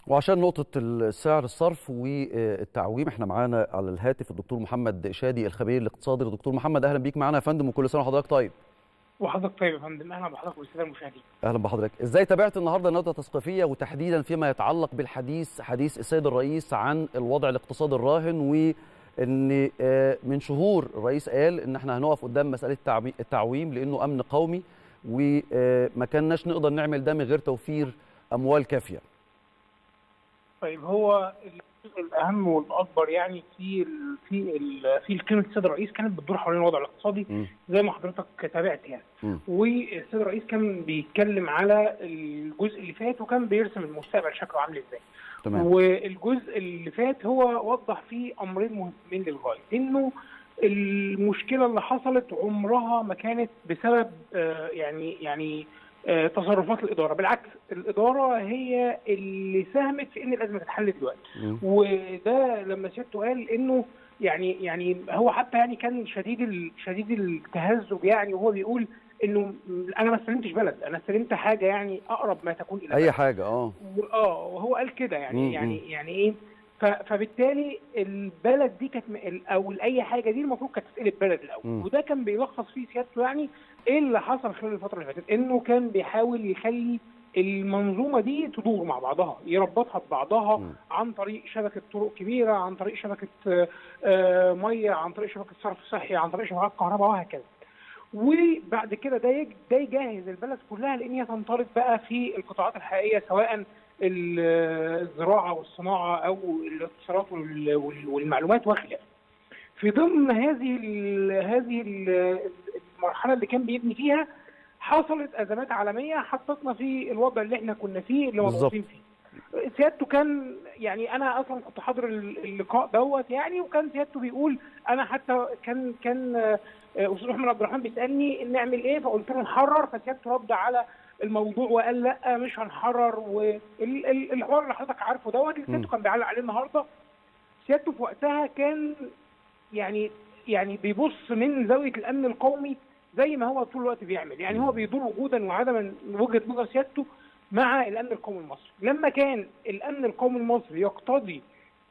وعشان نقطة السعر الصرف والتعويم احنا معانا على الهاتف الدكتور محمد شادي الخبير الاقتصادي دكتور محمد اهلا بيك معانا يا فندم وكل سنة وحضرتك طيب وحضرتك طيب يا فندم اهلا بحضرتك والساده المشاهدين اهلا بحضرتك ازاي تابعت النهارده الندوة التثقيفية وتحديدا فيما يتعلق بالحديث حديث السيد الرئيس عن الوضع الاقتصادي الراهن وان من شهور الرئيس قال ان احنا هنقف قدام مسألة التعويم لانه امن قومي وما كناش نقدر نعمل ده من غير توفير اموال كافيه طيب هو الجزء الاهم والاكبر يعني في ال في ال في كلمه السيد الرئيس كانت بتدور حوالين الوضع الاقتصادي م. زي ما حضرتك تابعت يعني م. والسيد الرئيس كان بيتكلم على الجزء اللي فات وكان بيرسم المستقبل شكله عامل ازاي تمام والجزء اللي فات هو وضح فيه امرين مهمين للغايه انه المشكله اللي حصلت عمرها ما كانت بسبب آه يعني يعني آه تصرفات الاداره بالعكس الاداره هي اللي ساهمت في ان الازمه تتحل دلوقتي م. وده لما سيادته قال انه يعني يعني هو حتى يعني كان شديد ال- شديد التهذب يعني وهو بيقول انه انا ما استلمتش بلد انا استلمت حاجه يعني اقرب ما تكون الى اي بلد. حاجه اه اه وهو قال كده مم، يعني مم. يعني يعني ايه ف- فبالتالي البلد دي كانت م- او اي حاجه دي المفروض كانت تتقلب بلد الاول مم. وده كان بيلخص فيه سيادته يعني ايه اللي حصل خلال الفتره اللي فاتت انه كان بيحاول يخلي المنظومه دي تدور مع بعضها يربطها ببعضها مم. عن طريق شبكه طرق كبيره عن طريق شبكه آه، آه، ميه عن طريق شبكه صرف صحي عن طريق شبكات كهرباء وهكذا وبعد كده ده يج- ده يجهز البلد كلها لان هي تنطلق بقى في القطاعات الحقيقيه سواء ال- الزراعه والصناعه او الاتصالات وال- وال- والمعلومات وخلافه. في ضمن هذه ال هذه ال المرحله اللي كان بيبني فيها حصلت ازمات عالميه حطتنا في الوضع اللي احنا كنا فيه اللي بالظبط. مضغوطين فيه. سيادته كان يعني انا اصلا كنت حاضر اللقاء دوت يعني وكان سيادته بيقول انا حتى كان كان آه، استاذ محمد عبد الرحمن بيسالني نعمل ايه فقلت له نحرر فسيادته رد على الموضوع وقال لا مش هنحرر والحوار اللي حضرتك عارفه دوت اللي سيادته كان بيعلق عليه النهارده سيادته في وقتها كان يعني يعني بيبص من زاويه الامن القومي زي ما هو طول الوقت بيعمل يعني هو بيدور وجودا وعدما من وجهه نظر سيادته مع الامن القومي المصري لما كان الامن القومي المصري يقتضي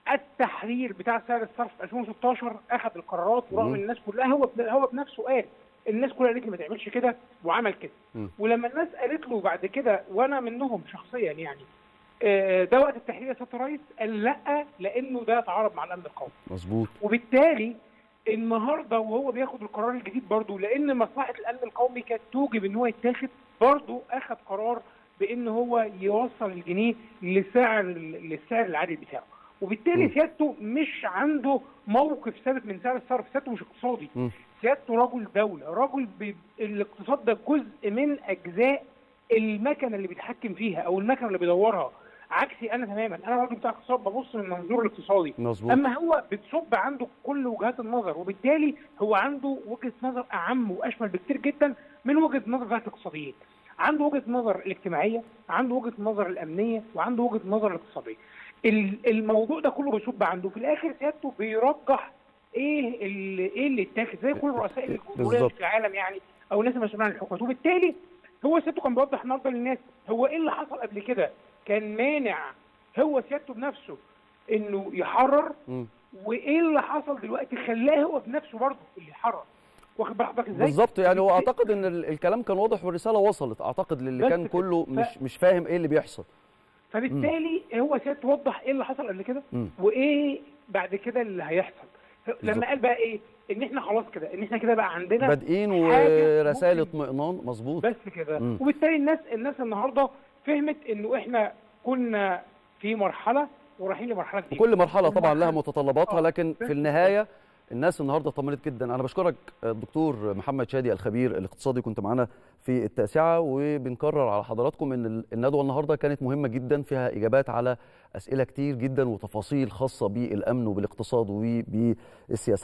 التحرير بتاع سعر الصرف في 2016 اخذ القرارات ورغم مم. ان الناس كلها هو بن- هو بنفسه قال الناس كلها قالت لي ما تعملش كده وعمل كده مم. ولما الناس قالت له بعد كده وانا منهم شخصيا يعني آه، ده وقت التحرير يا سياده الرئيس قال لا لانه ده يتعارض مع الامن القومي مظبوط وبالتالي النهارده وهو بياخد القرار الجديد برضه لان مصلحه الامن القومي كانت توجب ان هو يتاخد برضه اخذ قرار بان هو يوصل الجنيه لسعر للسعر العادي بتاعه وبالتالي م. سيادته مش عنده موقف ثابت من سعر الصرف سيادته مش اقتصادي م. سيادته رجل دوله رجل بي... الاقتصاد ده جزء من اجزاء المكنه اللي بيتحكم فيها او المكنه اللي بيدورها عكسي انا تماما انا راجل بتاع اقتصاد ببص من المنظور الاقتصادي مظبوط اما هو بتصب عنده كل وجهات النظر وبالتالي هو عنده وجهه نظر اعم واشمل بكتير جدا من وجهه نظر بتاعت الاقتصاديين عنده وجهه نظر الاجتماعيه عنده وجهه نظر الامنيه وعنده وجهه نظر الاقتصاديه ال- الموضوع ده كله بيصب عنده في الاخر سيادته بيرجح ايه اللي ايه اللي اتاخد زي كل رؤساء الجمهوريه بالظبط. في العالم يعني او الناس المسؤولين عن الحكومات وبالتالي هو سيادته كان بيوضح النهارده للناس هو ايه اللي حصل قبل كده كان مانع هو سيادته بنفسه انه يحرر مم. وايه اللي حصل دلوقتي خلاه هو بنفسه برضه اللي يحرر واخد بال حضرتك ازاي؟ بالظبط يعني هو اعتقد ان ال- الكلام كان واضح والرساله وصلت اعتقد للي بس كان كده. كله ف- مش مش فاهم ايه اللي بيحصل فبالتالي هو سيادته وضح ايه اللي حصل قبل كده مم. وايه بعد كده اللي هيحصل بالظبط. لما قال بقى ايه ان احنا خلاص كده ان احنا كده بقى عندنا بادئين حاجة ورسائل ممكن- اطمئنان مظبوط بس كده مم. وبالتالي الناس الناس النهارده فهمت انه احنا كنا في مرحله ورايحين لمرحله جديده وكل مرحله طبعا لها المرحلة- متطلباتها آه، لكن بس في النهايه الناس النهارده طمنت جدا انا بشكرك الدكتور محمد شادي الخبير الاقتصادي كنت معانا في التاسعه وبنكرر على حضراتكم ان ال- الندوه النهارده كانت مهمه جدا فيها اجابات على اسئله كتير جدا وتفاصيل خاصه بالامن وبالاقتصاد وبالسياسه